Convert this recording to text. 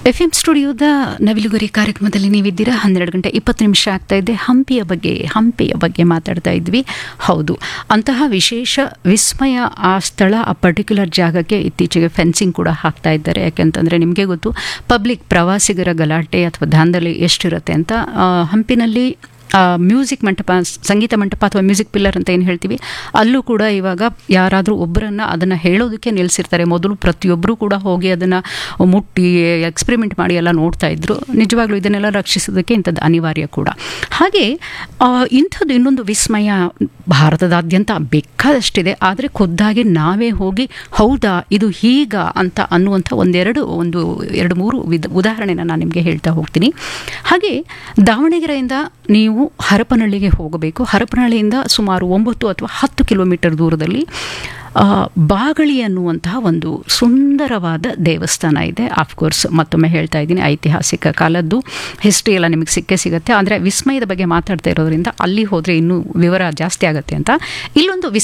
F M ಸ್ಟುಡಿಯೋದ ನವಿಲುಗುರಿ ಕಾರ್ಯಕ್ರಮದಲ್ಲಿ ನೀವಿದ್ದೀರಾ ಹನ್ನೆರಡು ಗಂಟೆ ಇಪ್ಪತ್ತು ನಿಮಿಷ ಆಗ್ತಾ ಇದೆ ಹಂಪಿಯ ಬಗ್ಗೆ ಹಂಪಿಯ ಬಗ್ಗೆ ಮಾತಾಡ್ತಾ ಇದ್ವಿ ಹೌದು ಅಂತಹ ವಿಶೇಷ ವಿಸ್ಮಯ ಆ ಸ್ಥಳ ಆ ಪರ್ಟಿಕ್ಯುಲರ್ ಜಾಗಕ್ಕೆ ಇತ್ತೀಚೆಗೆ ಫೆನ್ಸಿಂಗ್ ಕೂಡ ಹಾಕ್ತಾ ಇದ್ದಾರೆ ಯಾಕೆಂತಂದರೆ ನಿಮಗೆ ಗೊತ್ತು ಪಬ್ಲಿಕ್ ಪ್ರವಾಸಿಗರ ಗಲಾಟೆ ಅಥವಾ ದಾಂಧಲೆ ಎಷ್ಟಿರುತ್ತೆ ಅಂತ ಆ, ಹಂಪಿನಲ್ಲಿ ಮ್ಯೂಸಿಕ್ ಮಂಟಪ ಸಂಗೀತ ಮಂಟಪ ಅಥವಾ ಮ್ಯೂಸಿಕ್ ಪಿಲ್ಲರ್ ಅಂತ ಏನು ಹೇಳ್ತೀವಿ ಅಲ್ಲೂ ಕೂಡ ಇವಾಗ ಯಾರಾದರೂ ಒಬ್ಬರನ್ನು ಅದನ್ನು ಹೇಳೋದಕ್ಕೆ ನಿಲ್ಲಿಸಿರ್ತಾರೆ ಮೊದಲು ಪ್ರತಿಯೊಬ್ಬರು ಕೂಡ ಹೋಗಿ ಅದನ್ನು ಮುಟ್ಟಿ ಎಕ್ಸ್ಪೆರಿಮೆಂಟ್ ಮಾಡಿ ಎಲ್ಲ ನೋಡ್ತಾ ಇದ್ರು ನಿಜವಾಗ್ಲೂ ಇದನ್ನೆಲ್ಲ ರಕ್ಷಿಸೋದಕ್ಕೆ ಇಂಥದ್ದು ಅನಿವಾರ್ಯ ಕೂಡ ಹಾಗೆ ಆ, ಇಂಥದ್ದು ಇನ್ನೊಂದು ವಿಸ್ಮಯ ಭಾರತದಾದ್ಯಂತ ಬೇಕಾದಷ್ಟಿದೆ ಆದರೆ ಖುದ್ದಾಗಿ ನಾವೇ ಹೋಗಿ ಹೌದಾ ಇದು ಹೀಗ ಅಂತ ಅನ್ನುವಂಥ ಒಂದೆರಡು ಒಂದು ಎರಡು ಮೂರು ವಿಧ ಉದಾಹರಣೆನ ನಾನು ನಿಮಗೆ ಹೇಳ್ತಾ ಹೋಗ್ತೀನಿ ಹಾಗೆ ದಾವಣಗೆರೆಯಿಂದ ನೀವು ಹರಪನಹಳ್ಳಿಗೆ ಹೋಗಬೇಕು ಹರಪನಹಳ್ಳಿಯಿಂದ ಸುಮಾರು ಒಂಬತ್ತು ಅಥವಾ ಹತ್ತು ಕಿಲೋಮೀಟರ್ ದೂರದಲ್ಲಿ ಆ, ಬಾಗಳಿ ಅನ್ನುವಂತಹ ಒಂದು ಸುಂದರವಾದ ದೇವಸ್ಥಾನ ಇದೆ ಆಫ್ಕೋರ್ಸ್ ಮತ್ತೊಮ್ಮೆ ಹೇಳ್ತಾ ಇದ್ದೀನಿ ಐತಿಹಾಸಿಕ ಕಾಲದ್ದು ಹಿಸ್ಟ್ರಿ ಎಲ್ಲ ನಿಮಗೆ ಸಿಕ್ಕೇ ಸಿಗುತ್ತೆ ಆದರೆ ವಿಸ್ಮಯದ ಬಗ್ಗೆ ಮಾತಾಡ್ತಾ ಇರೋದ್ರಿಂದ ಅಲ್ಲಿ ಹೋದರೆ ಇನ್ನೂ ವಿವರ ಜಾಸ್ತಿ ಆಗುತ್ತೆ ಅಂತ ಇಲ್ಲೊಂದು